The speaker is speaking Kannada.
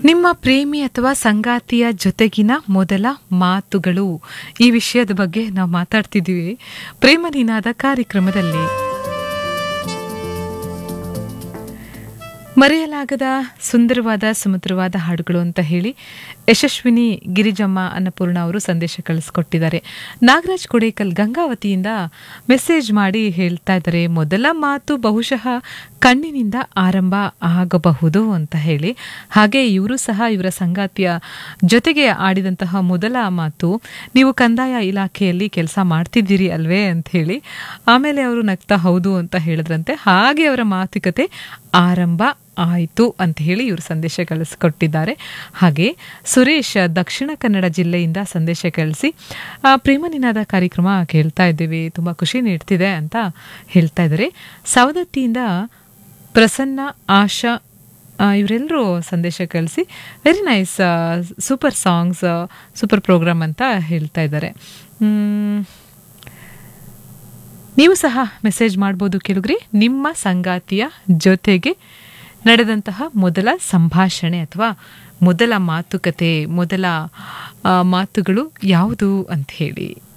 ನಿಮ್ಮ ಪ್ರೇಮಿ ಅಥವಾ ಸಂಗಾತಿಯ ಜೊತೆಗಿನ ಮೊದಲ ಮಾತುಗಳು ಈ ವಿಷಯದ ಬಗ್ಗೆ ನಾವು ಮಾತಾಡ್ತಿದ್ದೀವಿ ಪ್ರೇಮ ನಿನಾದ ಕಾರ್ಯಕ್ರಮದಲ್ಲಿ ಮರೆಯಲಾಗದ ಸುಂದರವಾದ ಸುಮಧುರವಾದ ಹಾಡುಗಳು ಅಂತ ಹೇಳಿ ಯಶಸ್ವಿನಿ ಗಿರಿಜಮ್ಮ ಅನ್ನಪೂರ್ಣ ಅವರು ಸಂದೇಶ ಕಳಿಸ್ಕೊಟ್ಟಿದ್ದಾರೆ ನಾಗರಾಜ್ ಕೊಡೇಕಲ್ ಗಂಗಾವತಿಯಿಂದ ಮೆಸೇಜ್ ಮಾಡಿ ಹೇಳ್ತಾ ಇದ್ದಾರೆ ಮೊದಲ ಮಾತು ಬಹುಶಃ ಕಣ್ಣಿನಿಂದ ಆರಂಭ ಆಗಬಹುದು ಅಂತ ಹೇಳಿ ಹಾಗೆ ಇವರು ಸಹ ಇವರ ಸಂಗಾತಿಯ ಜೊತೆಗೆ ಆಡಿದಂತಹ ಮೊದಲ ಮಾತು ನೀವು ಕಂದಾಯ ಇಲಾಖೆಯಲ್ಲಿ ಕೆಲಸ ಮಾಡ್ತಿದ್ದೀರಿ ಅಲ್ವೇ ಅಂತ ಹೇಳಿ ಆಮೇಲೆ ಅವರು ನಗ್ತಾ ಹೌದು ಅಂತ ಹೇಳಿದ್ರಂತೆ ಹಾಗೆ ಅವರ ಮಾತುಕತೆ ಆರಂಭ ಆಯಿತು ಅಂತ ಹೇಳಿ ಇವರು ಸಂದೇಶ ಕಳಿಸ್ಕೊಟ್ಟಿದ್ದಾರೆ ಹಾಗೆ ಸುರೇಶ್ ದಕ್ಷಿಣ ಕನ್ನಡ ಜಿಲ್ಲೆಯಿಂದ ಸಂದೇಶ ಕಳಿಸಿ ಆ, ಪ್ರೇಮ ನಿನಾದ ಕಾರ್ಯಕ್ರಮ ಕೇಳ್ತಾ ಇದ್ದೀವಿ ತುಂಬ ಖುಷಿ ನೀಡ್ತಿದೆ ಅಂತ ಹೇಳ್ತಾ ಇದ್ದಾರೆ ಸವದತ್ತಿಯಿಂದ ಪ್ರಸನ್ನ ಆಶಾ ಇವರೆಲ್ಲರೂ ಸಂದೇಶ ಕಳಿಸಿ very nice super songs super program ಅಂತ ಹೇಳ್ತಾ ಇದ್ದಾರೆ ಮ್, ನೀವು ಸಹ ಮೆಸೇಜ್ ಮಾಡ್ಬೋದು ಕೇಳಿದ್ರಿ ನಿಮ್ಮ ಸಂಗಾತಿಯ ಜೊತೆಗೆ ನಡೆದಂತಹ ಮೊದಲ ಸಂಭಾಷಣೆ ಅಥವಾ ಮೊದಲ ಮಾತುಕತೆ ಮೊದಲ ಆ, ಮಾತುಗಳು ಯಾವುದು ಅಂತ ಹೇಳಿ